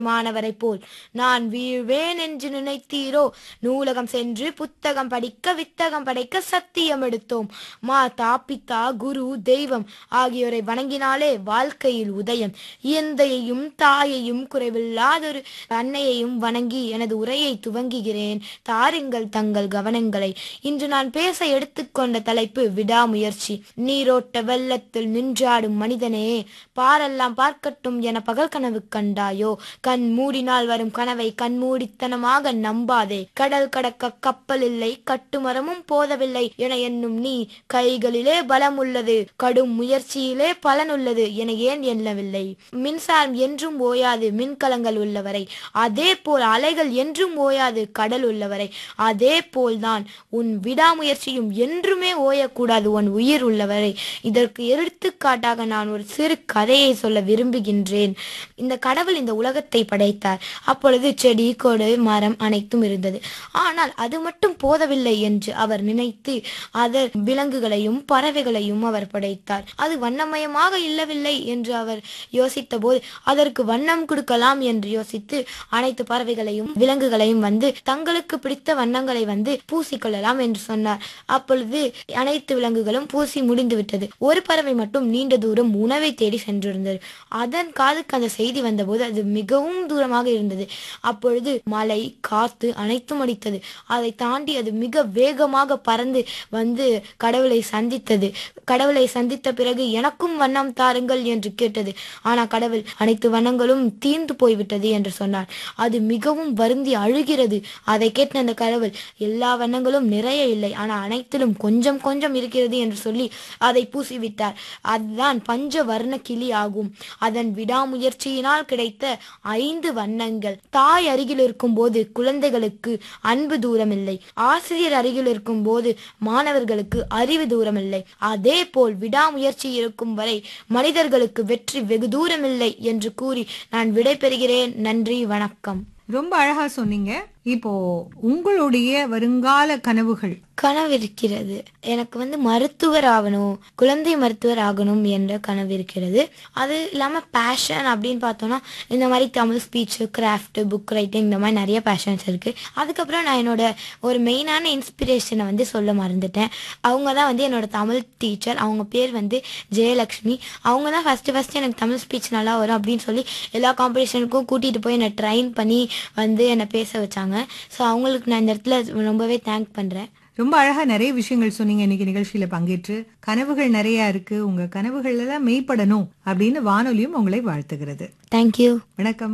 மாணவரைப் போல் நான் வீழ்வேன் என்று நினைத்தீரோ நூலகம் சென்று புத்தகம் படிக்க வித்தகம் படைக்க சத்தியம் எடுத்தோம் மாதா பிதா குரு தெய்வம் ஆகியோரை வணங்கினாலே வாழ்க்கையில் உதயம் எந்தையையும் தாயையும் குறைவில்லாதொரு அன்னையையும் வணங்கி எனது உரையை துவங்குகிறேன் தாருங்கள் தங்கள் கவனங்களை இன்று நான் பேச எடுத்துக்கொண்ட தலைப்பு விடாமுயற்சி நீரோட்ட வெள்ளத்தில் நின்றாடும் மனிதனே பாரெல்லாம் பார்க்கட்டும் என பகல் கனவு கண்டாயோ கண் மூடினால் வரும் கனவை கண்மூடித்தனமாக நம்பாதே கடல் கடக்க கப்பல் இல்லை கட்டுமரமும் போதவில்லை என எண்ணும் நீ கைகளிலே பலம் உள்ளது கடும் முயற்சியிலே பலன் உள்ளது என ஏன் எண்ணவில்லை மின்சாரம் என்றும் ஓயாது மின்கலங்கள் உள்ளவரை அதே போல் அலைகள் என்றும் ஓயாது கடல் உள்ளவரை அதே போல்தான் உன் விடாமுயற்சியும் என்றுமே ஓயக்கூடாது உன் உயிர் உள்ளவரை இதற்கு எடுத்துக்காட்டாக நான் ஒரு சிறு கதையை சொல்ல விரும்புகின்றேன் இந்த கடவுள் இந்த உலகத்தை படைத்தார் அப்பொழுது செடி கொடு மரம் அனைத்தும் இருந்தது ஆனால் அது மட்டும் போதவில்லை என்று அவர் நினைத்து அதர் விலங்குகளையும் பறவைகளையும் அவர் படைத்தார் அது வண்ணமயமாக இல்லவில்லை என்று அவர் யோசித்த போது அதற்கு வண்ணம் கொடுக்கலாம் என்று யோசித்து அனைத்து பறவைகளையும் விலங்குகளையும் வந்து தங்களுக்கு பிடித்த வண்ணங்களை வந்து பூசிக்கொள்ளலாம் என்று சொன்னார் அப்பொழுது அனைத்து விலங்குகளும் பூசி முடிந்து விட்டது ஒரு பறவை மட்டும் நீண்ட தூரம் உணவை தேடி சென்றிருந்தது அதன் காதுக்கு அந்த செய்தி வந்தபோது அது மிகவும் தூரமாக இருந்தது அப்பொழுது மழை காத்து அனைத்தும் அடித்தது அதை தாண்டி அது மிக வேகமாக பறந்து வந்து கடவுளை சந்தித்தது கடவுளை சந்தித்த பிறகு எனக்கும் வண்ணம் தாருங்கள் என்று கேட்டது ஆனால் கடவுள் அனைத்து வண்ணங்களும் தீர்ந்து போய்விட்டது என்று சொன்னார் அது மிகவும் வருந்தி அழுகிறது அதை கேட்ட அந்த கடவுள் எல்லா வண்ணங்களும் நிறைய இல்லை ஆனால் அனைத்திலும் கொஞ்சம் கொஞ்சம் இருக்கிறது என்று சொல்லி அதை பூசிவிட்டார் அதுதான் பஞ்ச வர்ண கிளி ஆகும் அதன் விடாமுயற்சியினால் கிடைத்த ஐந்து வண்ணங்கள் தாய் அருகில் இருக்கும் போது குழந்தைகளுக்கு அன்பு தூரமில்லை ஆசிரியர் அருகில் இருக்கும் போது மாணவர்களுக்கு அறிவு தூரமில்லை அதே போல் விடாமுயற்சி இருக்கும் வரை மனிதர்களுக்கு வெற்றி வெகு தூரமில்லை என்று கூறி நான் விடைபெறுகிறேன் நன்றி வணக்கம் ரொம்ப அழகா சொன்னீங்க இப்போ உங்களுடைய வருங்கால கனவுகள் கனவு இருக்கிறது எனக்கு வந்து மருத்துவர் ஆகணும் குழந்தை மருத்துவர் ஆகணும் என்ற கனவு இருக்கிறது அது இல்லாமல் பேஷன் அப்படின்னு பார்த்தோம்னா இந்த மாதிரி Tamil speech craft book writing இந்த மாதிரி நிறைய பேஷன்ஸ் இருக்குது அதுக்கப்புறம் நான் என்னோட ஒரு மெயினான இன்ஸ்பிரேஷனை வந்து சொல்ல மறந்துட்டேன் அவங்க தான் வந்து என்னோட தமிழ் டீச்சர் அவங்க பேர் வந்து ஜெயலக்ஷ்மி அவங்க தான் ஃபஸ்ட்டு ஃபஸ்ட்டு எனக்கு தமிழ் ஸ்பீச் நல்லா வரும் அப்படின்னு சொல்லி எல்லா காம்படிஷனுக்கும் கூட்டிகிட்டு போய் என்னை ட்ரைன் பண்ணி வந்து என்னை பேச வச்சாங்க ஸோ அவங்களுக்கு நான் இந்த இடத்துல ரொம்பவே தேங்க் பண்ணுறேன் ரொம்ப அழகா நிறைய விஷயங்கள் சொன்னீங்க இன்னைக்கு நிகழ்ச்சியில பங்கேற்று கனவுகள் நிறைய இருக்கு உங்க கனவுகள் எல்லாம் மெய்ப்படணும் அப்படின்னு வானொலியும் உங்களை வாழ்த்துகிறது தேங்க்யூ வணக்கம்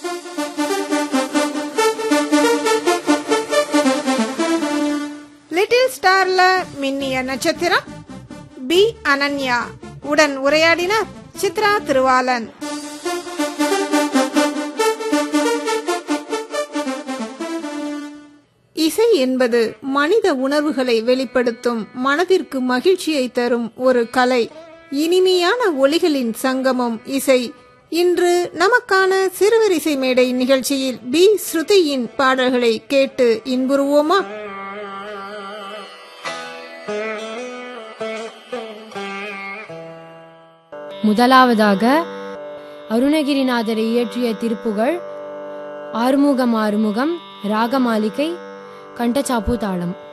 லிட்டில் ஸ்டார்ல மின்னிய நட்சத்திரம் பி அனன்யா உடன் உரையாடினார் சித்ரா திருவாளன் இசை என்பது மனித உணர்வுகளை வெளிப்படுத்தும் மனதிற்கு மகிழ்ச்சியை தரும் ஒரு கலை இனிமையான ஒலிகளின் சங்கமம் இசை இன்று நமக்கான சிறுவரிசை மேடை நிகழ்ச்சியில் பி ஸ்ருதியின் பாடல்களை கேட்டு இன்புறுவோமா முதலாவதாக அருணகிரிநாதரை இயற்றிய திருப்புகழ் ஆறுமுகம் ஆறுமுகம் ராகமாலிகை கண்டச்சாப்பு தாளம்